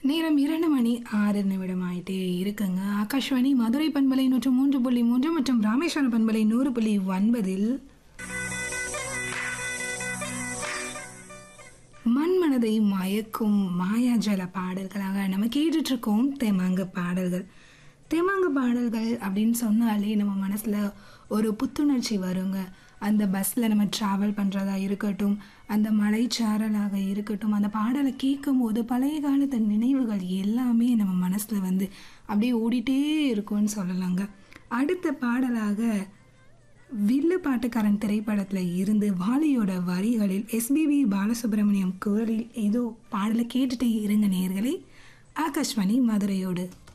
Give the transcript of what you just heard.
நேரம் இரண்டு மணி ஆறு நிமிடம் ஆயிட்டே இருக்குங்க ஆகாஷ்வாணி மதுரை பண்பலை நூற்று மூன்று புள்ளி மூன்று மற்றும் ராமேஸ்வரம் பண்பலை நூறு புள்ளி ஒன்பதில் மண்மனதை மயக்கும் மாயாஜல பாடல்களாக நம்ம கேட்டுட்டு இருக்கோம் தெமாங்கு பாடல்கள் தெமாங்கு பாடல்கள் அப்படின்னு சொன்னாலே நம்ம மனசில் ஒரு புத்துணர்ச்சி வருங்க அந்த பஸ்ஸில் நம்ம ட்ராவல் பண்ணுறதா இருக்கட்டும் அந்த மலைச்சாரலாக இருக்கட்டும் அந்த பாடலை கேட்கும் போது பழைய காலத்து நினைவுகள் எல்லாமே நம்ம மனசில் வந்து அப்படியே ஓடிட்டே இருக்கும்னு சொல்லலாங்க அடுத்த பாடலாக வில்லு பாட்டுக்காரன் திரைப்படத்தில் இருந்து வாலியோட வரிகளில் எஸ்பிபி பாலசுப்ரமணியம் குரலில் ஏதோ பாடலை கேட்டுட்டே இருங்க நேர்களே ஆகாஷ்வாணி மதுரையோடு